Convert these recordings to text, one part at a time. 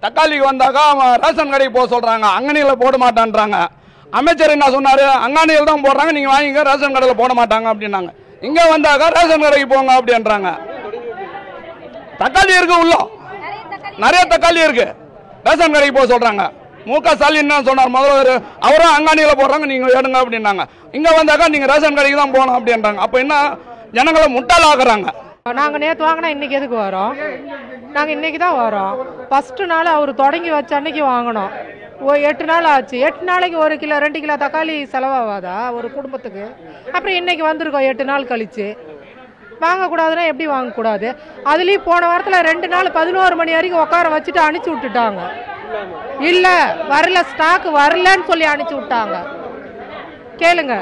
தக்காளிக்கு வந்தாக்கா அவன் ரேஷன் கடைக்கு போக சொல்கிறாங்க அங்கனியில் போட மாட்டான்றாங்க அமைச்சர் என்ன சொன்னார் அங்காணியில் தான் போடுறாங்க நீங்கள் வாங்கிக்க ரேஷன் கடையில் போட மாட்டாங்க அப்படின்னாங்க இங்கே வந்தாக்கா ரேஷன் கடைக்கு போங்க அப்படின்றாங்க தக்காளி இருக்கு உள்ள நிறைய தக்காளி இருக்கு ரேஷன் கடைக்கு போக சொல்றாங்க மு க ஸ்டாலின் என்ன சொன்னார் முதல்வர் அவரும் அங்காணியில் போடுறாங்க நீங்க எடுங்க அப்படின்னாங்க இங்க வந்தாக்கா நீங்க ரேஷன் கடைக்கு தான் போகணும் அப்படின்றாங்க அப்ப என்ன ஜனங்களை முட்டாளாக்குறாங்க நாங்கள் நேற்று வாங்கினா இன்னைக்கு எதுக்கு வரோம் நாங்கள் இன்னைக்கு தான் வரோம் ஃபஸ்ட்டு நாள் அவர் தொடங்கி வச்ச அன்னைக்கு வாங்கினோம் ஓ எட்டு நாள் ஆச்சு எட்டு நாளைக்கு ஒரு கிலோ ரெண்டு கிலோ தக்காளி செலவாகாதா ஒரு குடும்பத்துக்கு அப்புறம் இன்னைக்கு வந்திருக்கோம் எட்டு நாள் கழிச்சு வாங்கக்கூடாதுன்னா எப்படி வாங்கக்கூடாது அதுலேயும் போன வாரத்தில் ரெண்டு நாள் பதினோரு மணி வரைக்கும் உட்கார வச்சுட்டு அனுப்பிச்சி விட்டுட்டாங்க இல்லை வரல ஸ்டாக் வரலன்னு சொல்லி அனுப்பிச்சி விட்டாங்க கேளுங்க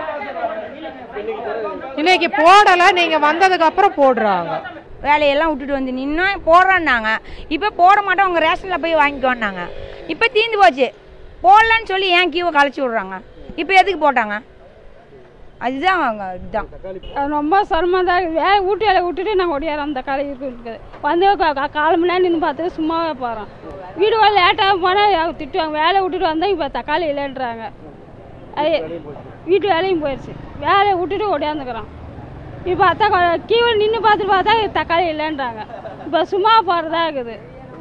இன்னைக்கு போடலை நீங்கள் வந்ததுக்கு அப்புறம் போடுறாங்க வேலையெல்லாம் விட்டுட்டு வந்து நின்னா போடுறோன்னாங்க இப்போ போட மாட்டோம் அவங்க ரேஷனில் போய் வாங்கிக்கோன்னாங்க இப்போ தீந்து போச்சு போடலன்னு சொல்லி ஏன் கியூவை கழிச்சு விட்றாங்க இப்போ எதுக்கு போட்டாங்க அதுதான் அவங்க இதுதான் அது ரொம்ப சிரமம் தான் இருக்குது வேலை வீட்டு வேலை விட்டுட்டு நாங்கள் ஒடியாரோம் அந்த காலை இருக்குது வந்து கா- கா- கால் மணி நேரம் நின்று பார்த்து சும்மாவே போகிறோம் வீடு வேலை லேட்டாக போனால் திட்டுவாங்க வேலை விட்டுட்டு வந்தால் இப்போ தக்காளி இல்லைன்றாங்க அது வீட்டு வேலையும் போயிடுச்சு வேலையை விட்டுட்டு ஒடியாந்துக்கிறோம் இப்போ பார்த்தா கீழே நின்று பார்த்துட்டு பார்த்தா தக்காளி இல்லைன்றாங்க இப்போ சும்மா போகிறதா இருக்குது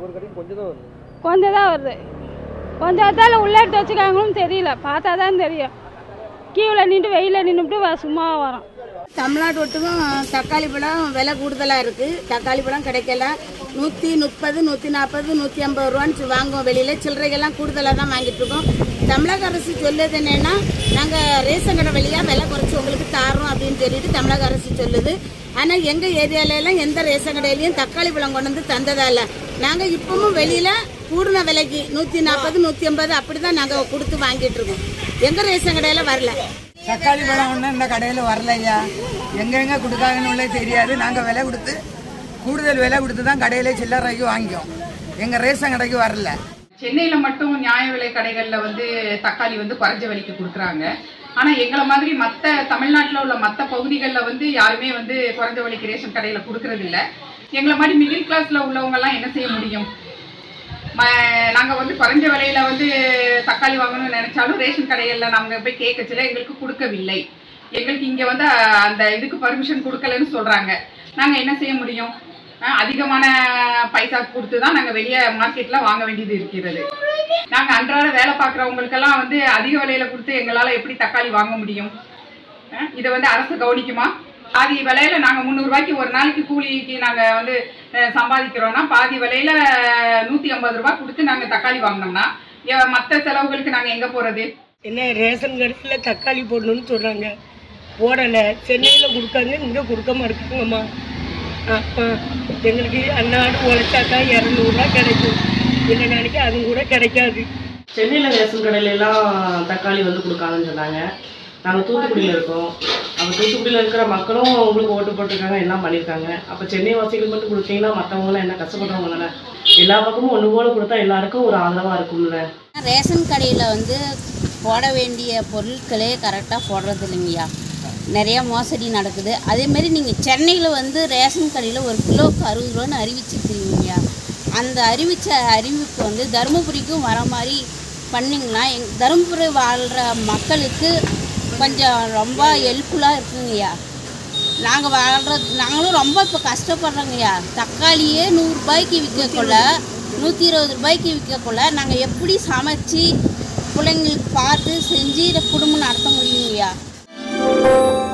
கொஞ்சம் தான் வருது கொஞ்சம் இடத்துல உள்ள எடுத்து வச்சுக்காங்களும் தெரியல பார்த்தா தான் தெரியும் கீழே நின்று வெயிலில் நின்றுட்டு சும்மா வரோம் தமிழ்நாடு ஒட்டுக்கும் தக்காளி பழம் விலை கூடுதலாக இருக்குது தக்காளி பழம் கிடைக்கல நூற்றி முப்பது நூற்றி நாற்பது நூற்றி ஐம்பது ரூபான்னு வாங்குவோம் வெளியில் சில்லறைகள்லாம் கூடுதலாக தான் வாங்கிட்டு இருக்கோம் தமிழக அரசு சொல்லுது என்னென்னா நாங்கள் ரேஷன் கடை வழியாக விலை குறைச்சி உங்களுக்கு தாரோம் அப்படின்னு சொல்லிட்டு தமிழக அரசு சொல்லுது ஆனால் எங்கள் ஏரியாலலாம் எந்த ரேஷன் கடையிலையும் தக்காளி பழம் கொண்டு வந்து தந்ததால நாங்கள் இப்பவும் வெளியில் கூடுன விலைக்கு நூற்றி நாற்பது நூற்றி ஐம்பது அப்படி தான் நாங்கள் கொடுத்து வாங்கிட்டு இருக்கோம் எங்கள் ரேஷன் கடையில் வரல தக்காளி பழம் ஒன்றும் இந்த கடையில் வரலையா எங்கெங்க கொடுக்காங்கன்னு உள்ளே தெரியாது நாங்கள் விலை கொடுத்து கூடுதல் விலை கொடுத்து தான் கடையில சில்லறைக்கு வாங்கிக்கோம் எங்கள் ரேஷன் கடைக்கு வரல சென்னையில் மட்டும் நியாய விலை கடைகளில் வந்து தக்காளி வந்து குறைஞ்ச விலைக்கு கொடுக்குறாங்க ஆனால் எங்களை மாதிரி மற்ற தமிழ்நாட்டில் உள்ள மற்ற பகுதிகளில் வந்து யாருமே வந்து குறைஞ்ச விலைக்கு ரேஷன் கடையில் கொடுக்கறதில்ல எங்களை மாதிரி மிடில் கிளாஸில் உள்ளவங்கெல்லாம் என்ன செய்ய முடியும் நாங்கள் வந்து குறைஞ்ச விலையில வந்து தக்காளி வாங்கணும்னு நினைச்சாலும் ரேஷன் கடைகளில் நாங்கள் போய் கேட்கச்சில எங்களுக்கு கொடுக்கவில்லை எங்களுக்கு இங்கே வந்து அஹ், அந்த இதுக்கு பர்மிஷன் கொடுக்கலன்னு சொல்கிறாங்க நாங்கள் என்ன செய்ய முடியும் அஹ், அதிகமான பைசா கொடுத்து தான் நாங்கள் வெளியே மார்க்கெட்டில் வாங்க வேண்டியது இருக்கிறது நாங்கள் அன்றாட வேலை பார்க்குறவங்களுக்கெல்லாம் வந்து அதிக விலையில கொடுத்து எங்களால் எப்படி தக்காளி வாங்க முடியும் அஹ், இதை வந்து அரசு கவனிக்குமா பாதி விலையில நாங்கள் முந்நூறுரூவாய்க்கு ஒரு நாளைக்கு கூலிக்கு நாங்கள் வந்து அஹ், சம்பாதிக்கிறோம்னா பாதி விலையில நூற்றி ஐம்பது ரூபாய் கொடுத்து நாங்கள் தக்காளி வாங்கினோம்னா மற்ற செலவுகளுக்கு நாங்கள் எங்கே போகிறது என்ன ரேஷன் கடையில் தக்காளி போடணும்னு சொல்கிறாங்க போடலை சென்னையில் கொடுக்காங்க இங்கே கொடுக்க மாட்டேங்குங்கம்மா ஆமாம் எங்களுக்கு அன்னாடு உழைச்சாக்கா இரநூறுவா கிடைக்கும் இல்லை நாளைக்கு அதுவும் கூட கிடைக்காது சென்னையில் ரேஷன் கடையில எல்லாம் தக்காளி வந்து கொடுக்காங்கன்னு சொன்னாங்க நாங்கள் தூத்துக்குடியில் இருக்கோம் அப்போ தூத்துக்குடியில் இருக்கிற மக்களும் உங்களுக்கு ஓட்டு போட்டிருக்காங்க எல்லாம் பண்ணியிருக்காங்க அப்போ சென்னை வாசிகள் மட்டும் கொடுத்தீங்கன்னா மற்றவங்களாம் என்ன கஷ்டப்படுறவங்க தானே எல்லா பக்கமும் ஒன்று போல கொடுத்தா எல்லாருக்கும் ஒரு ஆதரவாக இருக்கும்ல ரேஷன் கடையில் வந்து போட வேண்டிய பொருட்களே கரெக்டாக போடுறது இல்லைங்கய்யா நிறையா மோசடி நடக்குது அதேமாரி நீங்கள் சென்னையில் வந்து ரேஷன் கடையில் ஒரு கிலோவுக்கு அறுபது ரூபான்னு அறிவிச்சிருக்கிறீங்கய்யா அந்த அறிவித்த அறிவிப்பு வந்து தருமபுரிக்கும் வர மாதிரி பண்ணிங்கன்னா எங் தருமபுரி வாழ்கிற மக்களுக்கு கொஞ்சம் ரொம்ப ஹெல்ப்ஃபுல்லாக இருக்குங்கய்யா நாங்கள் வாழ்கிறது நாங்களும் ரொம்ப இப்போ கஷ்டப்படுறோங்கய்யா தக்காளியே நூறுரூபாய்க்கு விற்கக்குள்ள நூற்றி இருபது ரூபாய்க்கு விற்கக்குள்ள நாங்கள் எப்படி சமைச்சு பிள்ளைங்களுக்கு பார்த்து செஞ்சு இதை குடும்பம் நடத்த முடியுங்கய்யா